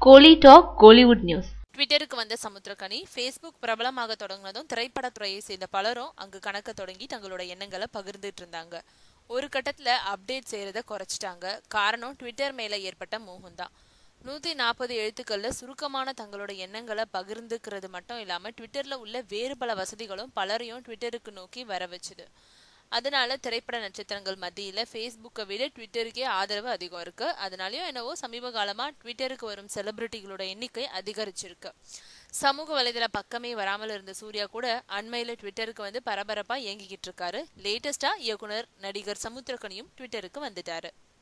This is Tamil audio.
கோலி டாக் கோலிவுட் நியூஸ் ட்விட்டருக்கு வந்த சமுத்திரக்கனி ஃபேஸ்புக் பிரபலமாக தொடங்கினதும் திரைப்படத்துறையை சேர்ந்த பலரும் அங்கு கணக்க தொடங்கி தங்களோட எண்ணங்களை பகிர்ந்துட்டு இருந்தாங்க ஒரு கட்டத்துல அப்டேட் செய்யறத குறைச்சிட்டாங்க காரணம் ட்விட்டர் மேல ஏற்பட்ட மோகம் தான் நூத்தி நாற்பது எழுத்துக்கள்ல சுருக்கமான தங்களோட எண்ணங்களை பகிர்ந்துக்கிறது மட்டும் இல்லாம ட்விட்டர்ல உள்ள வேறு பல வசதிகளும் பலரையும் ட்விட்டருக்கு நோக்கி வர வச்சுது அதனால திரைப்பட நட்சத்திரங்கள் மத்தியில ஃபேஸ்புக்கை விட ட்விட்டருக்கே ஆதரவு அதிகம் இருக்கு அதனாலயும் என்னவோ சமீப காலமா ட்விட்டருக்கு வரும் செலிபிரிட்டிகளோட எண்ணிக்கை அதிகரிச்சிருக்கு சமூக வலைதள பக்கமே வராமல் இருந்த சூர்யா கூட அண்மையில ட்விட்டருக்கு வந்து பரபரப்பா இயங்கிக்கிட்டு இருக்காரு லேட்டஸ்டா இயக்குனர் நடிகர் சமுத்திரக்கனியும் ட்விட்டருக்கு வந்துட்டாரு